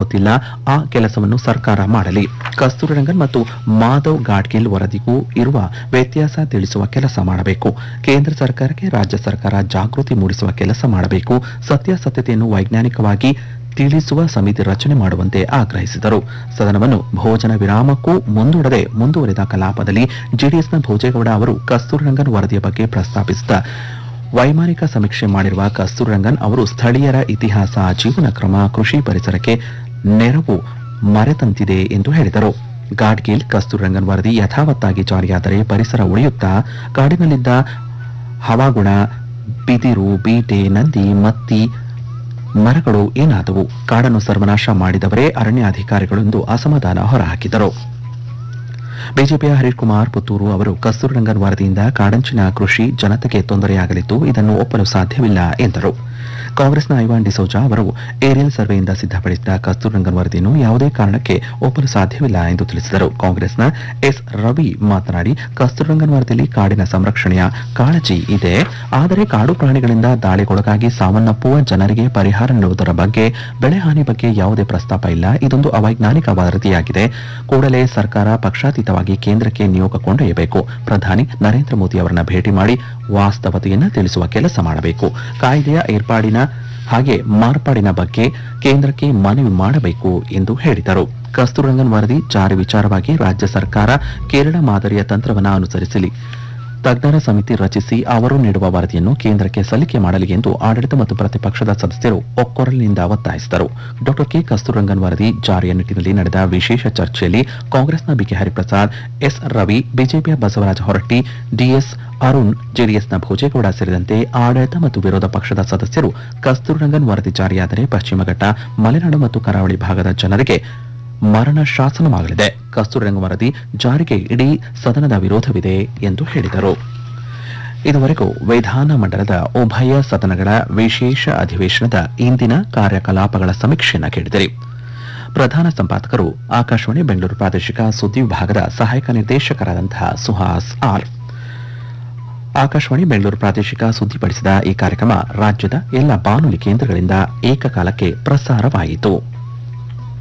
ಗೊತ್ತಿಲ್ಲ ಆ ಕೆಲಸವನ್ನು ಸರ್ಕಾರ ಮಾಡಲಿ ಕಸ್ತೂರಿ ರಂಗನ್ ಮತ್ತು ಮಾಧವ್ ಗಾಡ್ಗಿಲ್ ವರದಿಗೂ ಇರುವ ವ್ಯತ್ಯಾಸ ತಿಳಿಸುವ ಕೆಲಸ ಮಾಡಬೇಕು ಕೇಂದ್ರ ಸರ್ಕಾರಕ್ಕೆ ರಾಜ್ಯ ಸರ್ಕಾರ ಜಾಗೃತಿ ಮೂಡಿಸುವ ಕೆಲಸ ಮಾಡಬೇಕು ಸತ್ಯಾಸತ್ಯತೆಯನ್ನು ವೈಜ್ಞಾನಿಕವಾಗಿ ತಿಳಿಸುವ ಸಮಿತಿ ರಚನೆ ಮಾಡುವಂತೆ ಆಗ್ರಹಿಸಿದರು ಸದನವನ್ನು ಭೋಜನ ವಿರಾಮಕ್ಕೂ ಮುಂದೂಡದೆ ಮುಂದುವರೆದ ಕಲಾಪದಲ್ಲಿ ಜೆಡಿಎಸ್ನ ಭೋಜೇಗೌಡ ಅವರು ಕಸ್ತೂರಿ ರಂಗನ್ ವರದಿಯ ಬಗ್ಗೆ ಪ್ರಸ್ತಾಪಿಸಿದ ವೈಮಾನಿಕ ಸಮೀಕ್ಷೆ ಮಾಡಿರುವ ಕಸ್ತೂರಿ ರಂಗನ್ ಅವರು ಸ್ಥಳೀಯರ ಇತಿಹಾಸ ಜೀವನ ಕ್ರಮ ಕೃಷಿ ಪರಿಸರಕ್ಕೆ ನೆರವು ಮರೆತಂತಿದೆ ಎಂದು ಹೇಳಿದರು ಗಾಡ್ಗಿಲ್ ಕಸ್ತೂರಿ ರಂಗನ್ ವರದಿ ಯಥಾವತ್ತಾಗಿ ಜಾರಿಯಾದರೆ ಪರಿಸರ ಉಳಿಯುತ್ತಾ ಕಾಡಿನಲ್ಲಿದ್ದ ಹವಾಗುಣ ಬಿದಿರು ಬೀಟೆ ನಂದಿ ಮತ್ತಿ ಮರಗಳು ಏನಾದವು ಕಾಡನ್ನು ಸರ್ವನಾಶ ಮಾಡಿದವರೇ ಅರಣ್ಯಾಧಿಕಾರಿಗಳು ಎಂದು ಅಸಮಾಧಾನ ಹೊರಹಾಕಿದರು ಬಿಜೆಪಿಯ ಹರೀಶ್ ಕುಮಾರ್ ಪುತ್ತೂರು ಅವರು ಕಸ್ತೂರಿ ರಂಗನ್ ವರದಿಯಿಂದ ಕಾಡಂಚಿನ ಕೃಷಿ ಜನತೆಗೆ ತೊಂದರೆಯಾಗಲಿದ್ದು ಇದನ್ನು ಒಪ್ಪಲು ಸಾಧ್ಯವಿಲ್ಲ ಎಂದರು ಕಾಂಗ್ರೆಸ್ನ ಐವಾನ್ ಡಿಸೋಜಾ ಅವರು ಏರಿಯಲ್ ಸರ್ವೆಯಿಂದ ಸಿದ್ಧಪಡಿಸಿದ ಕಸ್ತೂರಿ ರಂಗನ್ ವರದಿಯನ್ನು ಯಾವುದೇ ಕಾರಣಕ್ಕೆ ಒಪ್ಪಲು ಸಾಧ್ಯವಿಲ್ಲ ಎಂದು ತಿಳಿಸಿದರು ಕಾಂಗ್ರೆಸ್ನ ಎಸ್ ರವಿ ಮಾತನಾಡಿ ಕಸ್ತೂರಿ ರಂಗನ್ ವರದಿಯಲ್ಲಿ ಕಾಡಿನ ಸಂರಕ್ಷಣೆಯ ಕಾಳಜಿ ಇದೆ ಆದರೆ ಕಾಡು ಪ್ರಾಣಿಗಳಿಂದ ದಾಳಿಗೊಳಗಾಗಿ ಸಾವನ್ನಪ್ಪುವ ಜನರಿಗೆ ಪರಿಹಾರ ನೀಡುವುದರ ಬಗ್ಗೆ ಬೆಳೆ ಹಾನಿ ಬಗ್ಗೆ ಯಾವುದೇ ಪ್ರಸ್ತಾಪ ಇಲ್ಲ ಇದೊಂದು ಅವೈಜ್ಞಾನಿಕ ವರದಿಯಾಗಿದೆ ಕೂಡಲೇ ಸರ್ಕಾರ ಪಕ್ಷಾತೀತವಾಗಿ ಕೇಂದ್ರಕ್ಕೆ ನಿಯೋಗ ಕೊಂಡೊಯ್ಯಬೇಕು ಪ್ರಧಾನಿ ನರೇಂದ್ರ ಮೋದಿ ಅವರನ್ನ ಭೇಟಿ ಮಾಡಿ ವಾಸ್ತವತೆಯನ್ನ ತಿಳಿಸುವ ಕೆಲಸ ಮಾಡಬೇಕು ಕಾಯ್ದೆಯ ಏರ್ಪಾಡಿನ ಹಾಗೆ ಮಾರ್ಪಾಡಿನ ಬಗ್ಗೆ ಕೇಂದ್ರಕ್ಕೆ ಮನವಿ ಮಾಡಬೇಕು ಎಂದು ಹೇಳಿದರು ಕಸ್ತೂರಿ ರಂಗನ್ ವರದಿ ಜಾರಿ ವಿಚಾರವಾಗಿ ರಾಜ್ಯ ಸರ್ಕಾರ ಕೇರಳ ಮಾದರಿಯ ತಂತ್ರವನ್ನು ಅನುಸರಿಸಲಿ ತಜ್ಞರ ಸಮಿತಿ ರಚಿಸಿ ಅವರು ನೀಡುವ ವರದಿಯನ್ನು ಕೇಂದ್ರಕ್ಕೆ ಸಲ್ಲಿಕೆ ಮಾಡಲಿ ಎಂದು ಆಡಳಿತ ಮತ್ತು ಪ್ರತಿಪಕ್ಷದ ಸದಸ್ಯರು ಒಕ್ಕೊರಲಿನಿಂದ ಒತ್ತಾಯಿಸಿದರು ಡಾಕ್ಟರ್ ಕೆ ಕಸ್ತೂರಂಗನ್ ವರದಿ ಜಾರಿಯ ನಿಟ್ಟಿನಲ್ಲಿ ನಡೆದ ವಿಶೇಷ ಚರ್ಚೆಯಲ್ಲಿ ಕಾಂಗ್ರೆಸ್ನ ಬಿಕೆ ಹರಿಪ್ರಸಾದ್ ಎಸ್ ರವಿ ಬಿಜೆಪಿಯ ಬಸವರಾಜ ಹೊರಟ್ಟಿ ಡಿಎಸ್ ಅರುಣ್ ಜೆಡಿಎಸ್ನ ಭೋಜೇಗೌಡ ಸೇರಿದಂತೆ ಆಡಳಿತ ಮತ್ತು ವಿರೋಧ ಪಕ್ಷದ ಸದಸ್ಯರು ಕಸ್ತೂರಿರಂಗನ್ ವರದಿ ಜಾರಿಯಾದರೆ ಪಶ್ಚಿಮ ಘಟ್ಟ ಮಲೆನಾಡು ಮತ್ತು ಕರಾವಳಿ ಭಾಗದ ಜನರಿಗೆ ಮರಣ ಶಾಸನವಾಗಲಿದೆ ಕಸ್ತೂರಿರಂಗನ್ ವರದಿ ಜಾರಿಗೆ ಇಡೀ ಸದನದ ವಿರೋಧವಿದೆ ಎಂದು ಹೇಳಿದರು ಇದುವರೆಗೂ ವಿಧಾನಮಂಡಲದ ಉಭಯ ಸದನಗಳ ವಿಶೇಷ ಅಧಿವೇಶನದ ಇಂದಿನ ಕಾರ್ಯಕಲಾಪಗಳ ಸಮೀಕ್ಷೆಯನ್ನು ಕೇಳಿದಿರಿ ಪ್ರಧಾನ ಸಂಪಾದಕರು ಆಕಾಶವಾಣಿ ಬೆಂಗಳೂರು ಪ್ರಾದೇಶಿಕ ಸುದ್ದಿ ವಿಭಾಗದ ಸಹಾಯಕ ನಿರ್ದೇಶಕರಾದಂತಹ ಸುಹಾಸ್ ಆರ್ ಆಕಾಶವಾಣಿ ಬೆಂಗಳೂರು ಪ್ರಾದೇಶಿಕ ಸುದ್ದಿಪಡಿಸಿದ ಈ ಕಾರ್ಯಕ್ರಮ ರಾಜ್ಯದ ಎಲ್ಲ ಬಾನುಲಿ ಕೇಂದ್ರಗಳಿಂದ ಏಕಕಾಲಕ್ಕೆ ಪ್ರಸಾರವಾಯಿತು